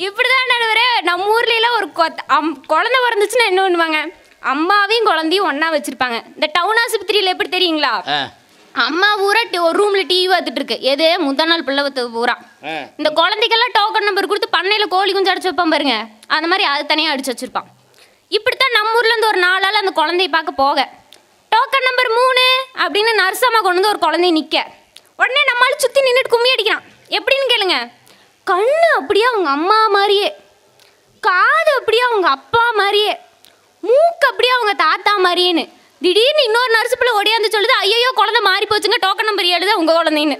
இப்படிதான் நடுவரே நம்ம ஊர்ல எல்லாம் ஒரு கொத்த- அம்- குழந்தை பிறந்துச்சுன்னா என்ன பண்ணுவாங்க அம்மாவையும் குழந்தையும் ஒண்ணா வச்சிருப்பாங்க இந்த டவுன் ஆஸ்பத்திரியில எப்படி தெரியுங்களா ஆ அம்மா ஊரா டி- ஒரு ரூம்ல டிவி பார்த்துட்டு இருக்கு எது முந்தா நாள் பிள்ளை வத்து பூரா ஆ இந்த குழந்தைக்கெல்லாம் டோக்கன் நம்பர் கொடுத்து பண்ணையில கோழி குஞ்சு அடிச்சு வைப்பான் பாருங்க அந்த மாதிரி அது தனியா அடிச்சு வச்சிருப்பான் இப்படித்தான் நம்ம ஊர்ல இருந்து ஒரு நாளால அந்த குழந்தைய பார்க்க போக டோக்கன் நம்பர் மூணு அப்படின்னு நர்சம்மா கொண்டு வந்து ஒரு குழந்தைய நிக்க உடனே நம்மளால சுத்தி நின்றுட்டு கும்மி அடிக்கிறான் எப்படின்னு கேளுங்க கண்ணு அப்படியே அவங்க அம்மா மாதிரியே காது அப்படியே அவங்க அப்பா மாதிரியே மூக்கு அப்படியே அவங்க தாத்தா மாதிரியேன்னு திடீர்னு இன்னொரு நர்ஸ் பிள்ளை ஓடியாந்து சொல்லுது ஐயோ குழந்தை மாறி போச்சுங்க டோக்கன் நம்பர் ஏழு தான் உங்கள் குழந்தைன்னு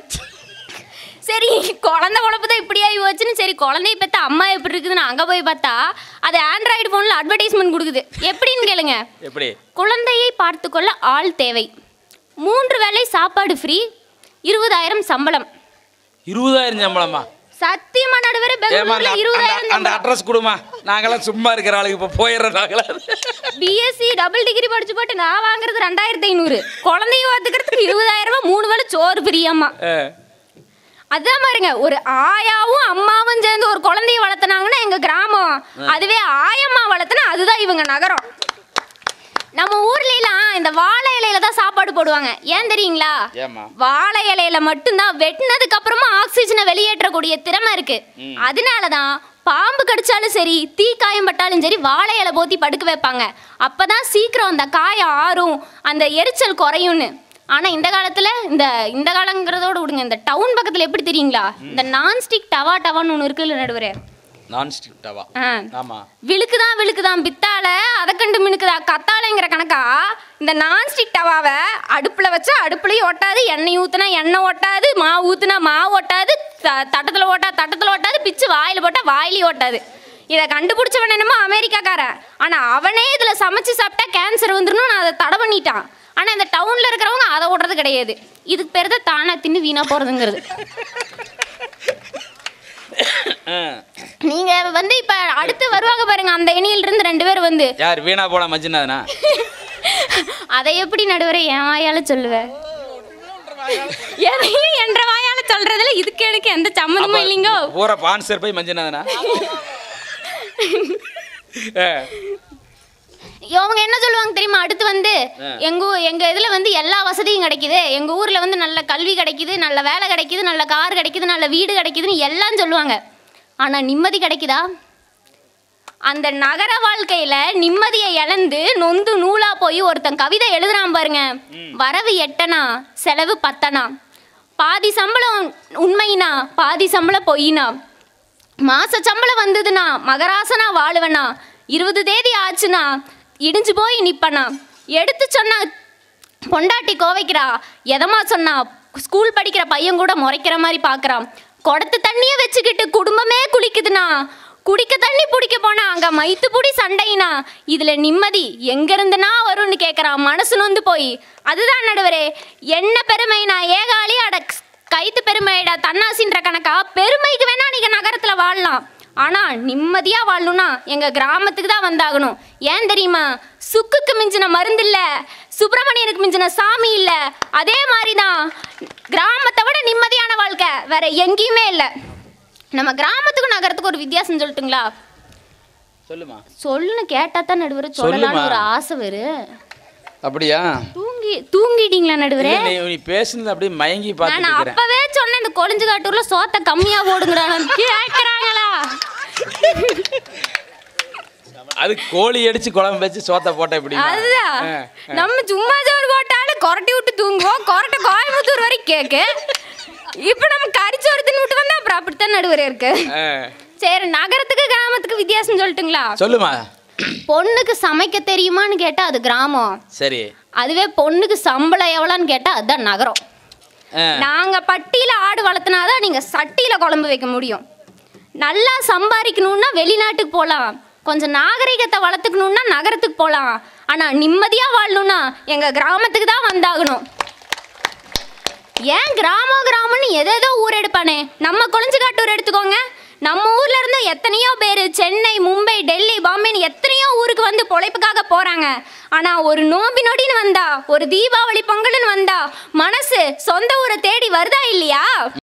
சரி குழந்தை குழப்பு தான் இப்படி ஆகி போச்சுன்னு சரி குழந்தைய பெற்ற அம்மா எப்படி இருக்குதுன்னு அங்கே போய் பார்த்தா அது ஆண்ட்ராய்டு ஃபோனில் அட்வர்டைஸ்மெண்ட் கொடுக்குது எப்படின்னு கேளுங்க எப்படி குழந்தையை பார்த்துக்கொள்ள ஆள் தேவை மூன்று வேளை சாப்பாடு ஃப்ரீ இருபதாயிரம் சம்பளம் இருபதாயிரம் சம்பளமா சத்தியமா நடுவரே ஏமா பெங்களூர்ல அந்த இருபதாயிரம் அந்த அட்ரஸ் கொடுமா நாங்கெல்லாம் சும்மா இருக்கிற ஆளுக்கு இப்போ போயிடுறோம் நாங்களாம் பிஎஸ்சி டபுள் டிகிரி படிச்சு போட்டு நான் வாங்குறது ரெண்டாயிரத்தி ஐநூறு குழந்தைய பார்த்துக்கிறதுக்கு இருபதாயிரம் ரூபாய் மூணு வேளை சோறு பிரியாமா ஆ அதான் பாருங்க ஒரு ஆயாவும் அம்மாவும் சேர்ந்து ஒரு குழந்தைய வளர்த்துனாங்கன்னா எங்க கிராமம் அதுவே ஆயம்மா வளர்த்துனா அதுதான் இவங்க நகரம் நம்ம ஊர்ல எல்லாம் இந்த வாழை இலையில தான் சாப்பாடு போடுவாங்க ஏன் தெரியுங்களா ஏம்மா? வாழை இலையில மட்டும்தான் வெட்டினதுக்கு அப்புறமா ஆக்சிஜனை வெளியேற்றக்கூடிய திறமை இருக்கு அதனாலதான் பாம்பு கடிச்சாலும் சரி தீ காயம் பட்டாலும் சரி வாழை இலை போத்தி படுக்க வைப்பாங்க அப்பதான் சீக்கிரம் அந்த காயம் ஆறும் அந்த எரிச்சல் குறையும்னு ஆனா இந்த காலத்துல இந்த இந்த காலங்கிறதோட விடுங்க இந்த டவுன் பக்கத்துல எப்படி தெரியுங்களா இந்த நான்ஸ்டிக் டவா டவான்னு ஒன்று இருக்குல்ல நடுவரே நான்ஸ்டிக் டவா ஆ ஆமா விழுக்குதான் விழுக்குதான் பித்தால அதை கண்டு மினுக்குதா கத்தாழைங்கிற கணக்கா இந்த நான்ஸ்டிக் டவாவை அடுப்பில் வச்சா அடுப்புலையும் ஒட்டாது எண்ணெய் ஊற்றுனா எண்ணெய் ஒட்டாது மாவு ஊற்றுனா மாவு ஒட்டாது த- தட்டத்தில் ஓட்டா தட்டத்தில் ஒட்டாது பிச்சு வாயில் போட்டால் வாயிலையும் ஒட்டாது இதை கண்டுபிடிச்சவன் என்னமோ அமெரிக்காக்காரன் ஆனால் அவனே இதில் சமைச்சு சாப்பிட்டா கேன்சர் வந்துடணும் நான் அதை தடை பண்ணிட்டான் ஆனால் இந்த டவுனில் இருக்கிறவங்க அதை ஓடுறது கிடையாது இதுக்கு பேர் தான் தானா தின்னு வீணாக போகிறதுங்கிறது ஆ. நீங்க வந்து இப்ப அடுத்து வருவாங்க பாருங்க அந்த இணையில இருந்து ரெண்டு பேர் வந்து யார் வீணா போட மஞ்சுனாதனா அதை எப்படி நடுவரை என் வாயால சொல்லுவ எதையும் என்ற வாயால சொல்றதுல இதுக்கு எனக்கு எந்த சம்மந்தமும் இல்லைங்கோ பூரா பான்சர் போய் மஞ்சுனாதனா ஆ. இவங்க என்ன சொல்லுவாங்க தெரியுமா அடுத்து வந்து எங்க ஊ- எங்க இதுல வந்து எல்லா வசதியும் கிடைக்குது எங்க ஊர்ல வந்து நல்ல கல்வி கிடைக்குது நல்ல வேலை கிடைக்குது நல்ல கார் கிடைக்குது நல்ல வீடு கிடைக்குதுன்னு எல்லாம் சொல்லுவாங்க ஆனா நிம்மதி கிடைக்குதா அந்த நகர வாழ்க்கையில நிம்மதியை இழந்து நொந்து நூலா போய் ஒருத்தன் கவிதை எழுதுறான் பாருங்க வரவு எட்டனா செலவு பத்தனா பாதி சம்பளம் உண்மைனா பாதி சம்பளம் பொய்னா மாச சம்பளம் வந்ததுன்னா மகராசனா வாழுவனா இருபது தேதி ஆச்சுன்னா இடிஞ்சு போய் நிப்பனா எடுத்து சொன்னா பொண்டாட்டி கோவைக்கிறா எதமா சொன்னா ஸ்கூல் படிக்கிற பையன் கூட முறைக்கிற மாதிரி பார்க்கறான் குடத்து தண்ணியை வச்சுக்கிட்டு குடும்பமே குளிக்குதுன்னா குடிக்க தண்ணி பிடிக்க போனா அங்க மைத்து புடி சண்டைனா இதுல நிம்மதி எங்க இருந்துனா வரும்னு கேக்குறான் மனசு நொந்து போய் அதுதான் நடுவரே என்ன பெருமைனா ஏகாலி அட கைத்து பெருமைடா தன்னாசின்ற கணக்கா பெருமைக்கு வேணா நீங்க நகரத்துல வாழலாம் ஆனா நிம்மதியா வாழணும்னா எங்க கிராமத்துக்கு தான் வந்தாகணும் ஏன் தெரியுமா சுக்குக்கு மிஞ்சின மருந்து இல்ல சுப்பிரமணியனுக்கு மிஞ்சின சாமி இல்ல அதே மாதிரிதான் கிராமத்தை விட நிம்மதியான வாழ்க்கை வேற எங்கேயுமே இல்ல நம்ம கிராமத்துக்கும் நகரத்துக்கும் ஒரு வித்தியாசம் சொல்லட்டுங்களா சொல்லுமா சொல்லுன்னு கேட்டா தான் நடுவர் சொல்லலாம்னு சொல்லுமா. ஒரு ஆசை வரும் அப்படியா தூங்கி தூங்கிட்டீங்களா நடுவரே இல்ல, நீ நீ பேசுனது அப்படியே மயங்கி பார்த்துட்டு நான் இருக்கிறேன் அப்பவே சொன்னேன் இந்த கொழிஞ்சு காட்டூர்ல சோத்த கம்மியா போடுங்கிறாங்க கேக்குறாங்களா அது கோழி அடிச்சு குழம்பு வச்சு சோத்த போட்ட எப்படி அதுதான் நம்ம சும்மா சோறு போட்டாலும் கொரட்டி விட்டு தூங்குவோம் கொரட்டை கோயம்புத்தூர் வரைக்கும் கேக்கு இப்ப நம்ம கறிச்சோறு தின்னு விட்டு வந்தா அப்புறம் அப்படித்தான் நடுவர் இருக்கு சரி நகரத்துக்கு கிராமத்துக்கு வித்தியாசம் சொல்லட்டுங்களா சொல்லுமா பொண்ணுக்கு சமைக்க தெரியுமான்னு கேட்டா அது கிராமம் சரி அதுவே பொண்ணுக்கு சம்பளம் எவ்வளோன்னு கேட்டா அதுதான் நகரம் ஆ. நாங்க பட்டியில ஆடு வளர்த்துனாதான் நீங்க சட்டியில குழம்பு வைக்க முடியும் நல்லா சம்பாதிக்கணும்னா வெளிநாட்டுக்கு போகலாம் கொஞ்சம் நாகரிகத்தை வளர்த்துக்கணும்னா நகரத்துக்கு போகலாம் ஆனா நிம்மதியா வாழணும்னா எங்க கிராமத்துக்கு தான் வந்தாகணும் ஏன் கிராமம் கிராமம்னு எதேதோ ஊர் எடுப்பானே நம்ம கொளிஞ்சுக்காட்டூர் எடுத்துக்கோங்க நம்ம ஊர்ல இருந்து எத்தனையோ பேர் சென்னை மும்பை டெல்லி பாம்பேன்னு எத்தனையோ ஊருக்கு வந்து பொழைப்புக்காக போறாங்க ஆனா ஒரு நோம்பி நொடின்னு வந்தா ஒரு தீபாவளி பொங்கல்னு வந்தா மனசு சொந்த ஊரை தேடி வருதா இல்லையா